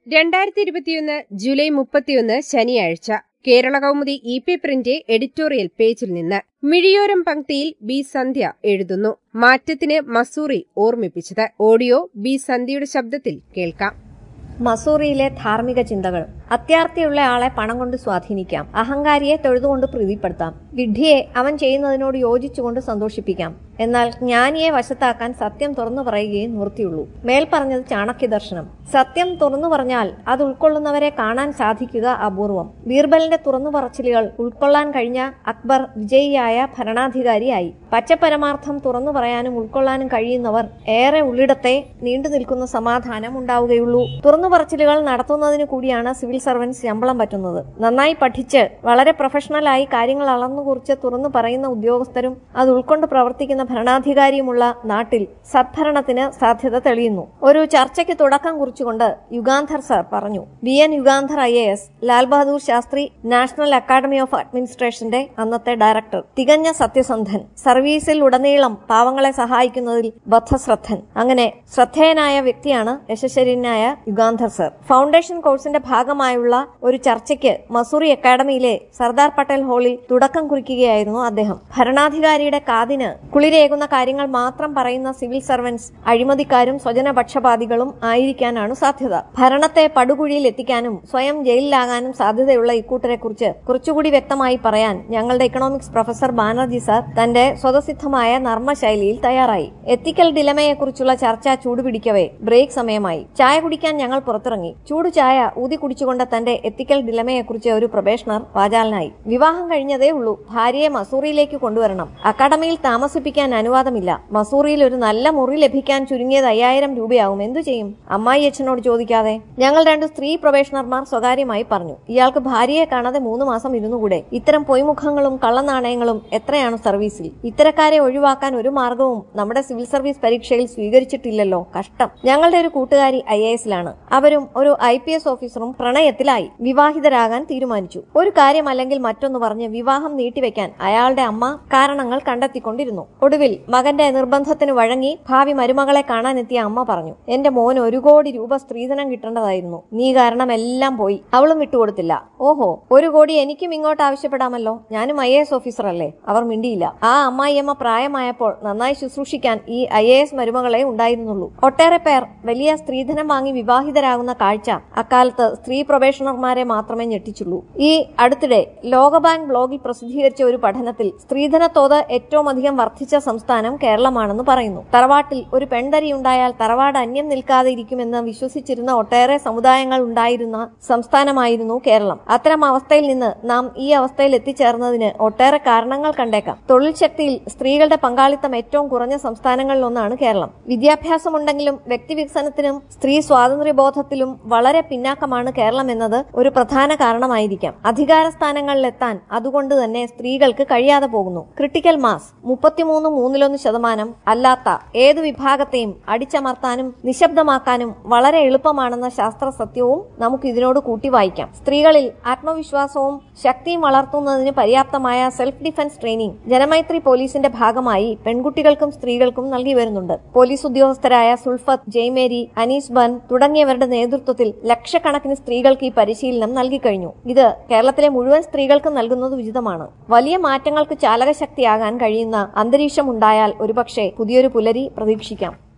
രണ്ടായിരത്തി ഇരുപത്തിയൊന്ന് ജൂലൈ മുപ്പത്തിയൊന്ന് ശനിയാഴ്ച Kerala Kaumudi E P print editorial പേജിൽ നിന്ന് മിഴിയോരം പങ്ക്തിയിൽ ബി സന്ധ്യ എഴുതുന്നു മാറ്റത്തിന് മസൂറി ഓർമ്മിപ്പിച്ചത് ഓഡിയോ ബി സന്ധ്യയുടെ ശബ്ദത്തിൽ കേൾക്കാം മസൂറിയിലെ ധാർമ്മിക ചിന്തകൾ അത്യാർത്തിയുള്ള ആളെ പണം കൊണ്ട് സ്വാധീനിക്കാം അഹങ്കാരിയെ തൊഴുതുകൊണ്ട് പ്രീതിപ്പെടുത്താം വിഡ്ഢിയെ അവൻ ചെയ്യുന്നതിനോട് യോജിച്ചുകൊണ്ട് സന്തോഷിപ്പിക്കാം എന്നാൽ ജ്ഞാനിയെ വശത്താക്കാൻ സത്യം തുറന്നു പറയുകയും നിവൃത്തിയുള്ളൂ മേൽ പറഞ്ഞത് ചാണക്യ ദർശനം സത്യം തുറന്നു പറഞ്ഞാൽ അത് ഉൾക്കൊള്ളുന്നവരെ കാണാൻ സാധിക്കുക അപൂർവം ബീർബലിന്റെ തുറന്നു പറച്ചിലുകൾ ഉൾക്കൊള്ളാൻ കഴിഞ്ഞ അക്ബർ വിജയിയായ ഭരണാധികാരിയായി പച്ചപരമാർത്ഥം തുറന്നു പറയാനും ഉൾക്കൊള്ളാനും കഴിയുന്നവർ ഏറെ ഉള്ളിടത്തെ നീണ്ടു നിൽക്കുന്ന സമാധാനം ഉണ്ടാവുകയുള്ളൂ തുറന്നു പറച്ചിലുകൾ നടത്തുന്നതിന് കൂടിയാണ് സിവിൽ സർവൻസ് ശമ്പളം പറ്റുന്നത് നന്നായി പഠിച്ച് വളരെ പ്രൊഫഷണലായി കാര്യങ്ങൾ അളന്നുകുറിച്ച് തുറന്നു പറയുന്ന ഉദ്യോഗസ്ഥരും അത് ഉൾക്കൊണ്ട് പ്രവർത്തിക്കുന്ന ഭരണാധികാരിയുമുള്ള നാട്ടിൽ സദ്ഭരണത്തിന് സാധ്യത തെളിയുന്നു ഒരു ചർച്ചയ്ക്ക് തുടക്കം കുറിച്ചുകൊണ്ട് യുഗാന്ധർ സർ പറഞ്ഞു B N Yugandhar I A S Lal Bahadur Shastri national academy of അഡ്മിനിസ്ട്രേഷന്റെ അന്നത്തെ ഡയറക്ടർ തികഞ്ഞ സത്യസന്ധൻ സർവീസിൽ ഉടനീളം പാവങ്ങളെ സഹായിക്കുന്നതിൽ ബദ്ധശ്രദ്ധൻ അങ്ങനെ ശ്രദ്ധേയനായ വ്യക്തിയാണ് യശസ്വരനായ യുഗാന്ധർ സർ ഫൗണ്ടേഷൻ കോഴ്സിന്റെ ഭാഗമായുള്ള ഒരു ചർച്ചയ്ക്ക് മസൂറി അക്കാദമിയിലെ സർദാർ പട്ടേൽ ഹാളിൽ തുടക്കം കുറിക്കുകയായിരുന്നു അദ്ദേഹം ഭരണാധികാരിയുടെ കാതിന് കുളിരേകുന്ന കാര്യങ്ങൾ മാത്രം പറയുന്ന സിവിൽ സർവൻസ് അഴിമതിക്കാരും സ്വജനപക്ഷപാതികളും ആയിരിക്കാനാണ് സാധ്യത ഭരണത്തെ പടുകുഴിയിൽ എത്തിക്കാനും സ്വയം ജയിലിലാകാനും സാധ്യതയുള്ള ഇക്കൂട്ടരെ കുറിച്ച് കുറച്ചുകൂടി വ്യക്തമായി പറയാൻ ഞങ്ങളുടെ ഇക്കണോമിക്സ് പ്രൊഫസർ ബാനർജി സാർ തന്റെ സ്വതസിദ്ധമായ നർമ്മശൈലിയിൽ തയ്യാറായി എത്തിക്കൽ ഡിലമയെക്കുറിച്ചുള്ള ചർച്ച ചൂടുപിടിക്കവേ ബ്രേക്ക് സമയമായി ചായ കുടിക്കാൻ ഞങ്ങൾ പുറത്തിറങ്ങി ചൂട് ചായ ഊതി കുടിച്ചുകൊണ്ട് തന്റെ എത്തിക്കൽ ഡിലമയെക്കുറിച്ച് ഒരു പ്രൊബേഷണർ വാചാലനായി വിവാഹം കഴിഞ്ഞതേ ഉള്ളൂ ഭാര്യയെ മസൂറിയിലേക്ക് കൊണ്ടുവരണം അക്കാഡമിയിൽ താമസിപ്പിക്കാൻ അനുവാദമില്ല മസൂറിയിൽ ഒരു നല്ല മുറി ലഭിക്കാൻ ചുരുങ്ങിയത് അയ്യായിരം രൂപയാവും എന്തു ചെയ്യും അമ്മായി അച്ഛനോട് ചോദിക്കാതെ ഞങ്ങൾ രണ്ട് സ്ത്രീ പ്രൊബേഷണർമാർ സ്വകാര്യമായി പറഞ്ഞു ഇയാൾക്ക് ഭാര്യയെ കാണാതെ മൂന്ന് മാസം ഇരുന്നുകൂടെ ഇത്തരം പൊയ്മുഖങ്ങളും കള്ളനാണയങ്ങളും എത്രയാണ് സർവീസിൽ ഇത്തരക്കാരെ ഒഴിവാക്കാൻ ഒരു മാർഗവും നമ്മുടെ സിവിൽ സർവീസ് പരീക്ഷയിൽ സ്വീകരിച്ചിട്ടില്ലല്ലോ കഷ്ടം ഞങ്ങളുടെ ഒരു കൂട്ടുകാരി ഐ എ എസിലാണ് അവരും ഒരു ഐ പി എസ് ഓഫീസറും പ്രണയത്തിലായി വിവാഹിതരാകാൻ തീരുമാനിച്ചു ഒരു കാര്യം അല്ലെങ്കിൽ മറ്റൊന്ന് പറഞ്ഞ് വിവാഹം നീട്ടിവെക്കാൻ അയാളുടെ അമ്മ കാരണങ്ങൾ കണ്ടെത്തിക്കൊണ്ടിരുന്നു ഒടുവിൽ മകന്റെ നിർബന്ധത്തിന് വഴങ്ങി ഭാവി മരുമകളെ കാണാനെത്തിയ അമ്മ പറഞ്ഞു എന്റെ മോന് ഒരു കോടി രൂപ സ്ത്രീധനം കിട്ടേണ്ടതായിരുന്നു നീ കാരണം എല്ലാം പോയി അവളും വിട്ടുകൊടുത്തില്ല ഓഹോ ഒരു കോടി എനിക്കും ഇങ്ങോട്ട് ആവശ്യപ്പെടാമല്ലോ ഞാനും ഐ എസ് ഓഫീസർ അല്ലേ അവർ മിണ്ടിയില്ല ആ അമ്മായിയമ്മ പ്രായമായപ്പോൾ നന്നായി ശുശ്രൂഷിക്കാൻ ഈ ഐ എ എസ് മരുമകളെ ഉണ്ടായിരുന്നുള്ളൂ ഒട്ടേറെ പേർ വലിയ സ്ത്രീധനം വാങ്ങി വിവാഹിതരാകുന്ന കാഴ്ച അക്കാലത്ത് സ്ത്രീ പ്രൊബേഷണർമാരെ മാത്രമേ ഞെട്ടിച്ചുള്ളൂ ഈ അടുത്തിടെ ലോകബാങ്ക് ബ്ലോഗിൽ പ്രസിദ്ധീകരിച്ച ഒരു പഠനത്തിൽ സ്ത്രീധന തോത് ഏറ്റവും അധികം വർദ്ധിച്ച സംസ്ഥാനം കേരളമാണെന്ന് പറയുന്നു തറവാട്ടിൽ ഒരു പെൺതരി ഉണ്ടായാൽ തറവാട് അന്യം നിൽക്കാതെ ഇരിക്കുമെന്ന് വിശ്വസിച്ചിരുന്ന ഒട്ടേറെ സമുദായങ്ങൾ ഉണ്ടായിരുന്ന സംസ്ഥാനമായിരുന്നു കേരളം അത്തരം അവസ്ഥയിൽ നിന്ന് നാം ഈ അവസ്ഥയിൽ എത്തിച്ചേർന്നതിന് ഒട്ടേറെ കാരണങ്ങൾ കണ്ടേക്കാം തൊഴിൽ ശക്തിയിൽ സ്ത്രീകളുടെ പങ്കാളിത്തം ഏറ്റവും കുറഞ്ഞ സംസ്ഥാനങ്ങളിലൊന്നാണ് കേരളം വിദ്യാഭ്യാസമുണ്ടെങ്കിലും വ്യക്തിവികസനത്തിനും സ്ത്രീ സ്വാതന്ത്ര്യബോധത്തിലും വളരെ പിന്നാക്കമാണ് കേരളം എന്നത് ഒരു പ്രധാന കാരണമായിരിക്കാം അധികാര സ്ഥാനങ്ങളിലെത്താൻ അതുകൊണ്ട് തന്നെ സ്ത്രീകൾക്ക് കഴിയാതെ പോകുന്നു ക്രിട്ടിക്കൽ മാസ് മുപ്പത്തിമൂന്ന് മൂന്നിലൊന്ന് ശതമാനം അല്ലാത്ത ഏത് വിഭാഗത്തെയും അടിച്ചമർത്താനും നിശബ്ദമാക്കാനും വളരെ എളുപ്പമാണെന്ന ശാസ്ത്ര സത്യവും നമുക്ക് ഇതിനോട് കൂട്ടി വായിക്കാം സ്ത്രീകളിൽ ആത്മവിശ്വാസവും ശക്തിയും വളർത്തുന്നതിന് പര്യാപ്തമായ സെൽഫ് ഡിഫൻസ് ട്രെയിനിങ് ജനമൈത്രി പോലീസിന്റെ ഭാഗമായി പെൺകുട്ടികൾക്കും സ്ത്രീകൾക്കും നൽകി വരുന്നുണ്ട് പോലീസ് ഉദ്യോഗസ്ഥരായ സുൽഫത്ത് ജയ്മേരി അനീസ് ബൻ തുടങ്ങിയവരുടെ നേതൃത്വത്തിൽ ലക്ഷക്കണക്കിന് സ്ത്രീകൾക്ക് ഈ പരിശീലനം നൽകിക്കഴിഞ്ഞു ഇത് കേരളത്തിലെ മുഴുവൻ സ്ത്രീകൾക്കും നൽകുന്നത് ഉചിതമാണ് വലിയ മാറ്റങ്ങൾക്ക് ചാലകശക്തിയാകാൻ കഴിയുന്ന അന്തരീക്ഷം ഉണ്ടായാൽ ഒരുപക്ഷെ പുതിയൊരു പുലരി പ്രതീക്ഷിക്കാം